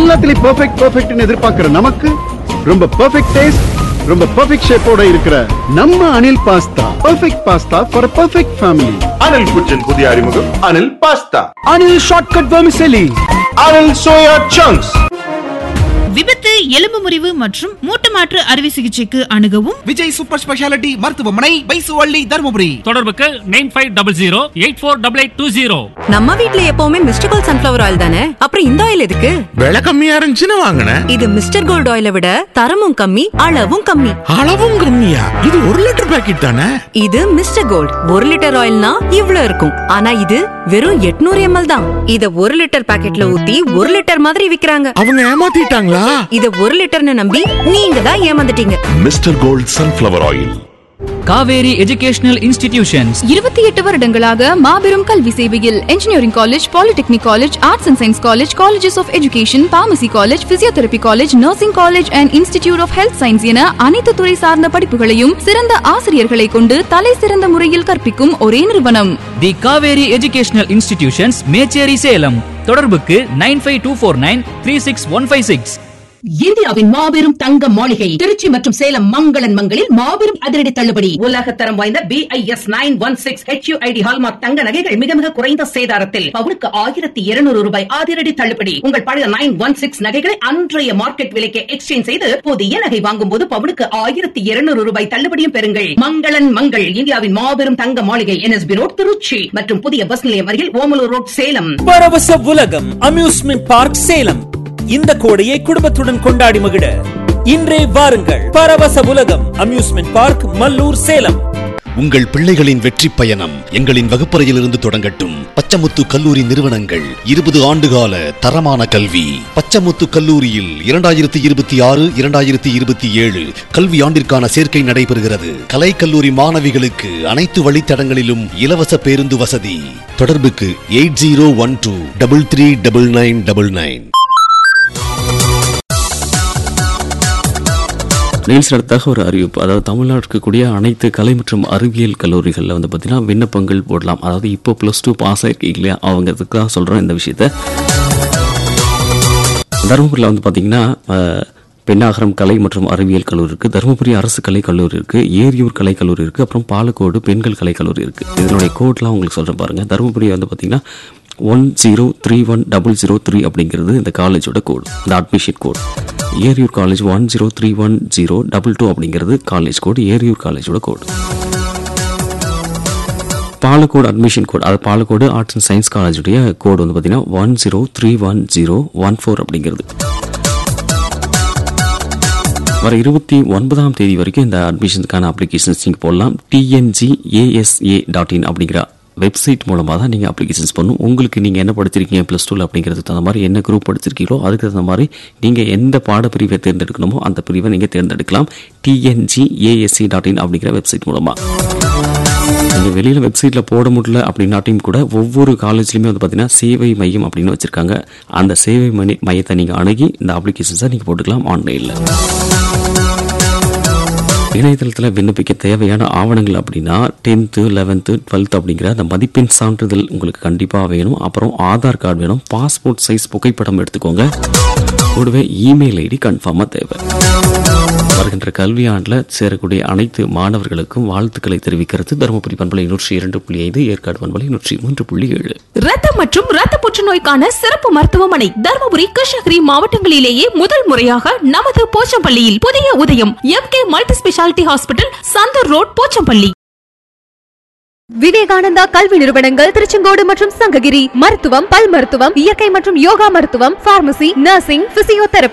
எல்லாத்துலயும் பெர்ஃபெக்ட் பெர்ஃபெக்ட்னு எதிர்பார்க்கிற நமக்கு ரொம்ப பெர்ஃபெக்ட் டேஸ்ட் ரொம்ப பெர்ஃபெக்ட் ஷேப்போட இருக்கிற நம்ம Anil pasta perfect pasta for perfect family Anil kitchen புதிய அறிமுகம் Anil pasta Anil shortcut vermicelli Anil soya chunks விபத்து எலும்பு முறிவு மற்றும் மூட்டு மாற்று அறுவை சிகிச்சைக்கு அணுகவும் விஜய் சூப்பர் ஸ்பெஷாலிட்டி மருத்துவமனை பைசுவள்ளி தருமபுரி தொடர்புக்கு nine five double zero eight four double eight two zero நம்ம வீட்ல எப்பவுமே மிஸ்டர் கோல்ட் சன்ஃபிளவர் ஆயில் தானே அப்புறம் இந்த ஆயில் எதுக்கு விலை கம்மியா இருந்துச்சுன்னு வாங்கினேன் இது மிஸ்டர் கோல்ட் ஆயிலை விட தரமும் கம்மி அளவும் கம்மி அளவும் கம்மியா இது ஒரு லிட்டர் பாக்கெட் தானே இது மிஸ்டர் கோல்ட் ஒரு லிட்டர் ஆயில்னா இவ்ளோ இருக்கும் ஆனா இது வெறும் 800 எம்எல் தான் இத ஒரு லிட்டர் பாக்கெட்ல ஊத்தி ஒரு லிட்டர் மாதிரி விக்கிறாங்க அவங்க ஏமாத்திட்டாங்களா இத ஒரு லிட்டர்னு நம்பி நீங்க தான் ஏமாந்துட்டீங்க Mr gold sunflower oil Kaveri educational institutions இருபத்தி எட்டு வருடங்களாக மாபெரும் கல்வி சேவையில் engineering college polytechnic college arts and science college colleges of education pharmacy college physiotherapy college nursing college and institute of health science என அனைத்து துறை சார்ந்த படிப்புகளையும் சிறந்த ஆசிரியர்களை கொண்டு தலை சிறந்த முறையில் கற்பிக்கும் ஒரே நிறுவனம் the Kaveri educational institutions Mecheri Salem தொடர்புக்கு nine five two four nine three six one five six இந்தியாவின் மாபெரும் தங்க மாளிகை திருச்சி மற்றும் சேலம் மங்களன் மங்களில் மாபெரும் அதிரடி தள்ளுபடி உலகத்தரம் வாய்ந்த B I S nine one six HUID hallmark தங்க நகைகள் மிக மிக குறைந்த சேதாரத்தில் பவுனுக்கு ஆயிரத்தி இருநூறு ரூபாய் அதிரடி தள்ளுபடி உங்கள் பழைய நைன் ஒன் சிக்ஸ் நகைகளை அன்றைய மார்க்கெட் விலைக்கு எக்ஸ்சேஞ்ச் செய்து புதிய நகை வாங்கும் போது பவுனுக்கு ஆயிரத்தி இருநூறு ரூபாய் தள்ளுபடியும் பெறுங்கள் மங்களன் மங்கள் இந்தியாவின் மாபெரும் தங்க மாளிகை என்எஸ்பி ரோட் திருச்சி மற்றும் புதிய பஸ் நிலையம் அருகில் ஓமலூர் ரோட் சேலம் பரவச உலகம் அம்யூஸ்மெண்ட் பார்க் சேலம் இந்த கோடையை குடும்பத்துடன் கொண்டாடி மகிழ இன்றே வாருங்கள் பரவச உலகம் அம்யூஸ்மெண்ட் பார்க் மல்லூர் சேலம் உங்கள் பிள்ளைகளின் வெற்றி பயணம் எங்களின் வகுப்பறையிலிருந்து தொடங்கட்டும் பச்சமுத்து கல்லூரி நிறுவனங்கள் இருபது ஆண்டுகால தரமான கல்வி பச்சமுத்து கல்லூரியில் இரண்டாயிரத்தி இருபத்தி ஆறு இரண்டாயிரத்தி இருபத்தி ஏழு கல்வி ஆண்டிற்கான சேர்க்கை நடைபெறுகிறது கலை கல்லூரி மாணவிகளுக்கு அனைத்து வழித்தடங்களிலும் இலவச பேருந்து வசதி தொடர்புக்கு eight zero one two double three double nine double nine reels அடுத்தாக ஒரு அறிவிப்பு அதாவது தமிழ்நாடு இருக்கக்கூடிய அனைத்து கலை மற்றும் அறிவியல் கல்லூரிகளில் வந்து பார்த்தீங்கன்னா விண்ணப்பங்கள் போடலாம் அதாவது இப்போ ப்ளஸ் டூ பாஸ் ஆயிருக்கீங்க இல்லையா அவங்களுக்கு தான் சொல்கிறேன் இந்த விஷயத்த தருமபுரியில் வந்து பார்த்தீங்கன்னா அஹ், பெண்ணாகரம் கலை மற்றும் அறிவியல் கல்லூரி இருக்குது தருமபுரி அரசு கலை கல்லூரி இருக்குது ஏரியூர் கலை கல்லூரி இருக்குது அப்புறம் பாலக்கோடு பெண்கள் கலை கல்லூரி இருக்குது இதனுடைய கோட்லாம் உங்களுக்கு சொல்கிறேன் பாருங்கள் தருமபுரி வந்து பார்த்தீங்கன்னா one zero three one double zero three அப்படிங்கிறது இந்த காலேஜோட கோடு இந்த admission code Eriyur college one zero three one zero double two அப்படிங்கிறது காலேஜ் கோடு ஏரியூர் காலேஜோட கோடு பாலக்கோடு அட்மிஷன் கோட் அது பாலக்கோடு ஆர்ட்ஸ் அண்ட் சயின்ஸ் காலேஜுடைய கோடு வந்து பார்த்தீங்கன்னா one zero three one zero one four அப்படிங்கிறது வர இருபத்தி ஒன்பதாம் தேதி வரைக்கும் இந்த அட்மிஷனுக்கான அப்ளிகேஷன்ஸ் நீங்கள் போடலாம் டிஎன்ஜி ஏஎஸ்ஏ டாட் இன் அப்படிங்கிற வெப்சைட் மூலமாக தான் நீங்கள் அப்ளிகேஷன்ஸ் பண்ணணும் உங்களுக்கு நீங்கள் என்ன படிச்சிருக்கீங்க ப்ளஸ் டூவில் அப்படிங்கிறதுக்கு தகுந்த மாதிரி என்ன குரூப் படிச்சிருக்கீங்களோ அதுக்கு தகுந்த மாதிரி நீங்கள் எந்த பாடப்பிரிவை தேர்ந்தெடுக்கணுமோ அந்த பிரிவை நீங்கள் தேர்ந்தெடுக்கலாம் டிஎன்ஜி ஏஎஸ்சி டாட் இன் அப்படிங்கிற வெப்சைட் மூலமாக நீங்கள் வெளியில் வெப்சைட்டில் போட முடியல அப்படின்னாட்டையும் கூட ஒவ்வொரு காலேஜ்லையுமே வந்து பார்த்தீங்கன்னா சேவை மையம் அப்படின்னு வச்சுருக்காங்க அந்த சேவை மைய மையத்தை நீங்கள் அணுகி இந்த அப்ளிகேஷன்ஸை நீங்கள் போட்டுக்கலாம் ஆன்லைனில் இணையதளத்தில் விண்ணப்பிக்க தேவையான ஆவணங்கள் அப்படின்னா டென்த்து லெவன்த்து டுவெல்த் அப்படிங்கிற அந்த மதிப்பெண் சான்றிதழ் உங்களுக்கு கண்டிப்பாக வேணும் அப்புறம் ஆதார் கார்டு வேணும் பாஸ்போர்ட் சைஸ் புகைப்படம் எடுத்துக்கோங்க கூடவே இமெயில் ஐடி கன்ஃபார்மாக தேவை வருகின்ற கல்வியாண்டில் சேரக்கூடிய அனைத்து மாணவர்களுக்கும் வாழ்த்துக்களை தெரிவிக்கிறது தருமபுரி பண்பலை நூற்றி இரண்டு புள்ளி ஐந்து ஏற்காடு பண்பலை நூற்றி மூன்று புள்ளி ஏழு ரத்தம் மற்றும் ரத்த புற்றுநோய்க்கான சிறப்பு மருத்துவமனை தருமபுரி கிருஷ்ணகிரி மாவட்டங்களிலேயே முதல் முறையாக நமது போச்சம்பள்ளியில் புதிய Udhayam M K multi speciality hospital Sandhur road Pochampalli Vivekananda கல்வி நிறுவனங்கள் திருச்செங்கோடு மற்றும் சங்ககிரி மருத்துவம் பல் மருத்துவம் இயற்கை மற்றும் யோகா மருத்துவம் பார்மசி நர்சிங் பிசியோதெரபி